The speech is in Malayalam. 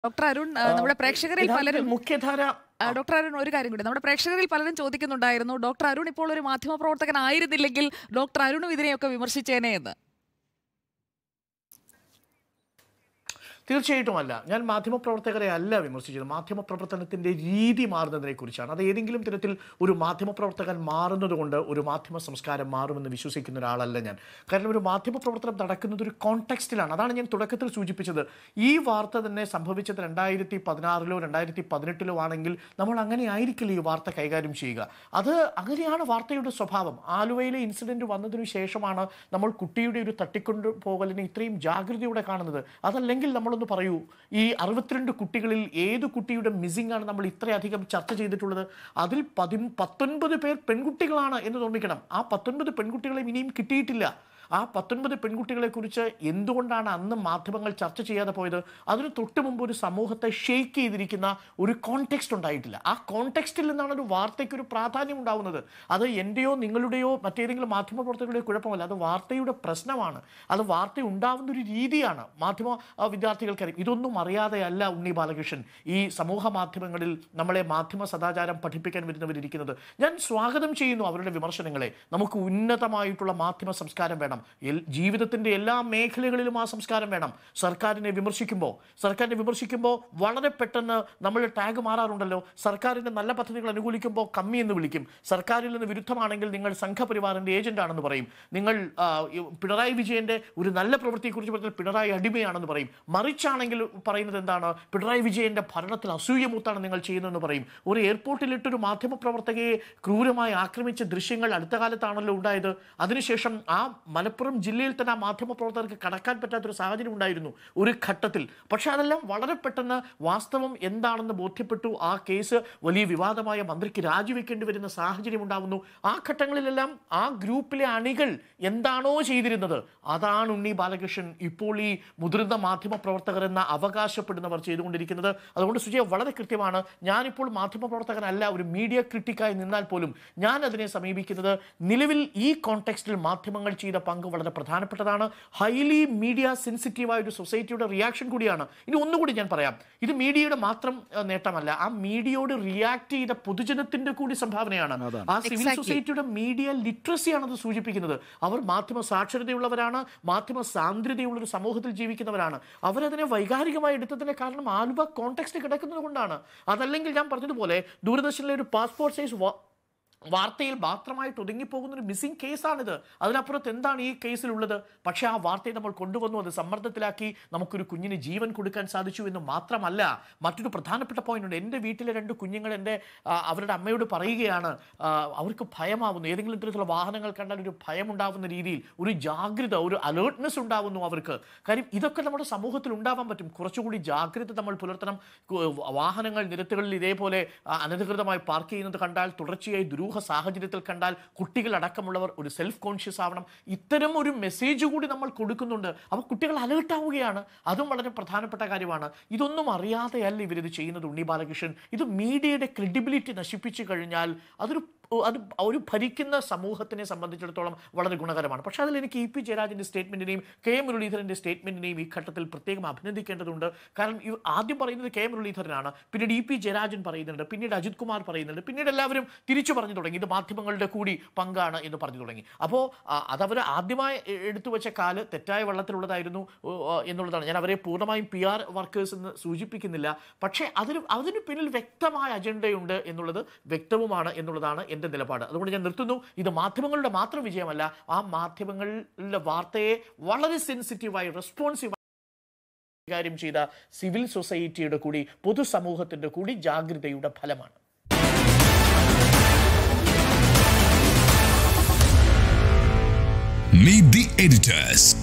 ഡോക്ടർ അരുൺ ആ, നമ്മുടെ പ്രേക്ഷകരിൽ യഥാർത്ഥത്തിൽ പലരും മുഖ്യധാര ആ, ഡോക്ടർ അരുൺ ഒരു കാര്യം കൂടി നമ്മുടെ പ്രേക്ഷകരിൽ പലരും ചോദിക്കുന്നുണ്ടായിരുന്നു ഡോക്ടർ അരുൺ ഇപ്പോൾ ഒരു മാധ്യമ പ്രവർത്തകനായിരുന്നില്ലെങ്കിൽ ഡോക്ടർ അരുണും ഇതിനെയൊക്കെ വിമർശിച്ചേനെ എന്ന് തീർച്ചയായിട്ടും അല്ല ഞാൻ മാധ്യമപ്രവർത്തകരെ അല്ല വിമർശിച്ചത് മാധ്യമപ്രവർത്തനത്തിന്റെ രീതി മാറുന്നതിനെ കുറിച്ചാണ് അത് ഏതെങ്കിലും തരത്തിൽ ഒരു മാധ്യമപ്രവർത്തകൻ മാറുന്നത് കൊണ്ട് ഒരു മാധ്യമ സംസ്കാരം മാറുമെന്ന് വിശ്വസിക്കുന്ന ഒരാളല്ല ഞാൻ കാരണം ഒരു മാധ്യമപ്രവർത്തനം നടക്കുന്നത് ഒരു കോണ്ടെക്സ്റ്റിലാണ് അതാണ് ഞാൻ തുടക്കത്തിൽ സൂചിപ്പിച്ചത് ഈ വാർത്ത തന്നെ സംഭവിച്ചത് രണ്ടായിരത്തി പതിനാറിലോ രണ്ടായിരത്തി പതിനെട്ടിലോ ആണെങ്കിൽ നമ്മൾ അങ്ങനെ ആയിരിക്കില്ല ഈ വാർത്ത കൈകാര്യം ചെയ്യുക അത് അങ്ങനെയാണ് വാർത്തയുടെ സ്വഭാവം ആലുവയിലെ ഇൻസിഡന്റ് വന്നതിനു ശേഷമാണ് നമ്മൾ കുട്ടിയുടെ ഒരു തട്ടിക്കൊണ്ടു പോകലിനെ ഇത്രയും ജാഗ്രതയോടെ കാണുന്നത് അതല്ലെങ്കിൽ നമ്മളൊന്ന് പറയൂ ഈ അറുപത്തിരണ്ട് കുട്ടികളിൽ ഏത് കുട്ടിയുടെ മിസ്സിംഗ് ആണ് നമ്മൾ ഇത്രയധികം ചർച്ച ചെയ്തിട്ടുള്ളത് അതിൽ പതി പത്തൊൻപത് പേർ പെൺകുട്ടികളാണ് എന്ന് തോന്നിക്കണം ആ പത്തൊൻപത് പെൺകുട്ടികളെയും ഇനിയും കിട്ടിയിട്ടില്ല ആ പത്തൊൻപത് പെൺകുട്ടികളെ കുറിച്ച് എന്തുകൊണ്ടാണ് അന്ന് മാധ്യമങ്ങൾ ചർച്ച ചെയ്യാതെ പോയത് അതിന് തൊട്ട് മുമ്പ് ഒരു സമൂഹത്തെ ഷെയ്ക്ക് ചെയ്തിരിക്കുന്ന ഒരു കോണ്ടെക്സ്റ്റ് ഉണ്ടായിട്ടില്ല ആ കോണ്ടെക്സ്റ്റിൽ നിന്നാണ് ഒരു വാർത്തയ്ക്ക് ഒരു പ്രാധാന്യം ഉണ്ടാവുന്നത് അത് എൻ്റെയോ നിങ്ങളുടെയോ മറ്റേതെങ്കിലും മാധ്യമ പ്രവർത്തകരുടെയോ കുഴപ്പമല്ല അത് വാർത്തയുടെ പ്രശ്നമാണ് അത് വാർത്ത ഉണ്ടാവുന്ന ഒരു രീതിയാണ് മാധ്യമ ആ, വിദ്യാർത്ഥികൾക്കറിയാം ഇതൊന്നും അറിയാതെയല്ല ഉണ്ണി ബാലകൃഷ്ണൻ ഈ സമൂഹ മാധ്യമങ്ങളിൽ നമ്മളെ മാധ്യമ സദാചാരം പഠിപ്പിക്കാൻ വരുന്നവരിയ്ക്കുന്നത് ഞാൻ സ്വാഗതം ചെയ്യുന്നു അവരുടെ വിമർശനങ്ങളെ നമുക്ക് ഉന്നതമായിട്ടുള്ള മാധ്യമ സംസ്കാരം വേണം എൽ- ജീവിതത്തിന്റെ എല്ലാ മേഖലകളിലും ആ സംസ്കാരം വേണം സർക്കാരിനെ വിമർശിക്കുമ്പോൾ സർക്കാരിനെ വിമർശിക്കുമ്പോൾ വളരെ പെട്ടെന്ന് നമ്മൾ ടാഗ് മാറാറുണ്ടല്ലോ സർക്കാരിന്റെ നല്ല പദ്ധതികൾ അനുകൂലിക്കുമ്പോൾ കമ്മി എന്ന് വിളിക്കും സർക്കാരിൽ നിന്ന് വിരുദ്ധമാണെങ്കിൽ നിങ്ങൾ സംഘപരിവാറിന്റെ ഏജന്റ് ആണെന്ന് പറയും നിങ്ങൾ ആ, ഈ പിണറായി വിജയന്റെ ഒരു നല്ല പ്രവൃത്തിയെക്കുറിച്ച് പറഞ്ഞാൽ പിണറായി അടിമയാണെന്ന് പറയും മറിച്ചാണെങ്കിൽ പറയുന്നത് എന്താണ് പിണറായി വിജയന്റെ ഭരണത്തിൽ അസൂയമൂത്താണ് നിങ്ങൾ ചെയ്യുന്നതെന്ന് പറയും ഒരു എയർപോർട്ടിലിട്ടൊരു മാധ്യമ പ്രവർത്തകയെ ക്രൂരമായി ആക്രമിച്ച ദൃശ്യങ്ങൾ അടുത്ത കാലത്താണല്ലോ ഉണ്ടായത് അതിനുശേഷം ആ മലപ്പുറം ജില്ലയിൽ തന്നെ ആ മാധ്യമ പ്രവർത്തകർക്ക് കടക്കാൻ പറ്റാത്തൊരു സാഹചര്യം ഉണ്ടായിരുന്നു ഒരു ഘട്ടത്തിൽ പക്ഷെ അതെല്ലാം വളരെ പെട്ടെന്ന് വാസ്തവം എന്താണെന്ന് ബോധ്യപ്പെട്ടു ആ കേസ് വലിയ വിവാദമായ മന്ത്രിക്ക് രാജിവെക്കേണ്ടി വരുന്ന സാഹചര്യം ഉണ്ടാവുന്നു ആ ഘട്ടങ്ങളിലെല്ലാം ആ ഗ്രൂപ്പിലെ അണികൾ എന്താണോ ചെയ്തിരുന്നത് അതാണ് ഉണ്ണി ബാലകൃഷ്ണൻ ഇപ്പോൾ ഈ മുതിർന്ന മാധ്യമ പ്രവർത്തകർ എന്ന അവകാശപ്പെടുന്നവർ ചെയ്തുകൊണ്ടിരിക്കുന്നത് അതുകൊണ്ട് സുജയ വളരെ കൃത്യമാണ് ഞാനിപ്പോൾ മാധ്യമ പ്രവർത്തകനല്ല ഒരു മീഡിയ ക്രിട്ടിക്കായി നിന്നാൽ പോലും ഞാൻ അതിനെ സമീപിക്കുന്നത് നിലവിൽ ഈ കോണ്ടെക്സ്റ്റിൽ മാധ്യമങ്ങൾ ചെയ്ത പങ്ക് വളരെ പ്രധാനപ്പെട്ടതാണ് ഹൈലി മീഡിയ സെൻസിറ്റീവായ ഒരു സൊസൈറ്റിയുടെ റിയാക്ഷൻ കൂടിയാണ് ഇനി ഒന്നുകൂടി ഞാൻ പറയാം ഇത് മീഡിയയുടെ മാത്രം അഹ്, നേട്ടമല്ല ആ മീഡിയയോട് റിയാക്ട് ചെയ്ത പൊതുജനത്തിന്റെ കൂടി സംഭാവനയാണ് ആ സിവിൽ Exactly. സൊസൈറ്റിയുടെ മീഡിയ ലിറ്ററസിയാണ് അത് സൂചിപ്പിക്കുന്നത് അവർ മാധ്യമ സാക്ഷരതയുള്ളവരാണ് മാധ്യമ സാന്ദ്രതയുള്ള ഒരു സമൂഹത്തിൽ ജീവിക്കുന്നവരാണ് അവരതിനെ വൈകാരികമായി എടുത്തതിന്റെ കാരണം ആലുവ കോണ്ടെക്സ്റ്റ് കിടക്കുന്നത് കൊണ്ടാണ് അതല്ലെങ്കിൽ ഞാൻ പറഞ്ഞതുപോലെ ദൂരദർശനിലെ ഒരു പാസ്പോർട്ട് സൈസ് വാർത്തയിൽ മാത്രമായിട്ട് ഒതുങ്ങിപ്പോകുന്ന ഒരു മിസ്സിംഗ് കേസാണിത് അതിനപ്പുറത്ത് എന്താണ് ഈ കേസിലുള്ളത് പക്ഷേ ആ വാർത്തയെ നമ്മൾ കൊണ്ടുവന്നു അത് സമ്മർദ്ദത്തിലാക്കി നമുക്കൊരു കുഞ്ഞിന് ജീവൻ കൊടുക്കാൻ സാധിച്ചു എന്ന് മാത്രമല്ല മറ്റൊരു പ്രധാനപ്പെട്ട പോയിന്റ് ഉണ്ട് എൻ്റെ വീട്ടിലെ രണ്ട് കുഞ്ഞുങ്ങൾ എൻ്റെ ആ, അവരുടെ അമ്മയോട് പറയുകയാണ് ആ, അവർക്ക് ഭയമാവുന്നു ഏതെങ്കിലും തരത്തിലുള്ള വാഹനങ്ങൾ കണ്ടാൽ ഒരു ഭയം ഉണ്ടാവുന്ന രീതിയിൽ ഒരു ജാഗ്രത ഒരു അലേർട്ട്നെസ് ഉണ്ടാവുന്നു അവർക്ക് കാര്യം ഇതൊക്കെ നമ്മുടെ സമൂഹത്തിൽ ഉണ്ടാവാൻ പറ്റും കുറച്ചുകൂടി ജാഗ്രത നമ്മൾ പുലർത്തണം കു- വാഹനങ്ങൾ നിരത്തുകളിൽ ഇതേപോലെ ആ, അനധികൃതമായി പാർക്ക് ചെയ്യുന്നത് കണ്ടാൽ തുടർച്ചയായി ദുരൂഹ സാഹചര്യത്തിൽ കണ്ടാൽ കുട്ടികൾ അടക്കമുള്ളവർ ഒരു സെൽഫ് കോൺഷ്യസ് ആവണം ഇത്തരം ഒരു മെസ്സേജ് കൂടി നമ്മൾ കൊടുക്കുന്നുണ്ട് അപ്പോൾ കുട്ടികൾ അലേർട്ട് ആവുകയാണ് അതും വളരെ പ്രധാനപ്പെട്ട കാര്യമാണ് ഇതൊന്നും അറിയാതെയല്ല ഇവരിത് ചെയ്യുന്നത് ഉണ്ണി ബാലകൃഷ്ണൻ ഇത് മീഡിയയുടെ ക്രെഡിബിലിറ്റി നശിപ്പിച്ചു കഴിഞ്ഞാൽ അതൊരു അത് ഒരു ഭരിക്കുന്ന സമൂഹത്തിനെ സംബന്ധിച്ചിടത്തോളം വളരെ ഗുണകരമാണ് പക്ഷേ അതിൽ എനിക്ക് ഇ പി ജയരാജൻ്റെ സ്റ്റേറ്റ്മെൻറ്റിനെയും കെ മുരളീധരൻ്റെ സ്റ്റേറ്റ്മെൻറ്റിനെയും ഈ ഘട്ടത്തിൽ പ്രത്യേകം അഭിനന്ദിക്കേണ്ടതുണ്ട് കാരണം ഇവ ആദ്യം പറയുന്നത് കെ മുരളീധരനാണ് പിന്നീട് ഇ പി ജയരാജൻ പറയുന്നുണ്ട് പിന്നീട് അജിത് കുമാർ പറയുന്നുണ്ട് പിന്നീട് എല്ലാവരും തിരിച്ചു പറഞ്ഞു തുടങ്ങി ഇത് മാധ്യമങ്ങളുടെ കൂടി പങ്കാണ് എന്ന് പറഞ്ഞു തുടങ്ങി അപ്പോൾ അതവർ ആദ്യമായി എ- എടുത്തു വെച്ച കാല് തെറ്റായ വെള്ളത്തിലുള്ളതായിരുന്നു ഓ, ഓ, എന്നുള്ളതാണ് ഞാൻ അവരെ പൂർണ്ണമായും പി ആർ വർക്കേഴ്സ് എന്ന് സൂചിപ്പിക്കുന്നില്ല പക്ഷേ അതിന് അതിന് പിന്നിൽ വ്യക്തമായ അജണ്ടയുണ്ട് എന്നുള്ളത് വ്യക്തവുമാണ് എന്നുള്ളതാണ് എൻ്റെ നിലപാട് അതുകൊണ്ട് ഞാൻ നിർത്തുന്നു ഇത് മാധ്യമങ്ങളുടെ മാത്രം വിജയമല്ല ആ മാധ്യമങ്ങളിലെ വാർത്തയെ വളരെ സെൻസിറ്റീവായി റെസ്പോൺസീവ് കൈകാര്യം ചെയ്ത സിവിൽ സൊസൈറ്റിയുടെ കൂടി പൊതുസമൂഹത്തിൻ്റെ കൂടി ജാഗ്രതയുടെ ഫലമാണ് Meet the editors.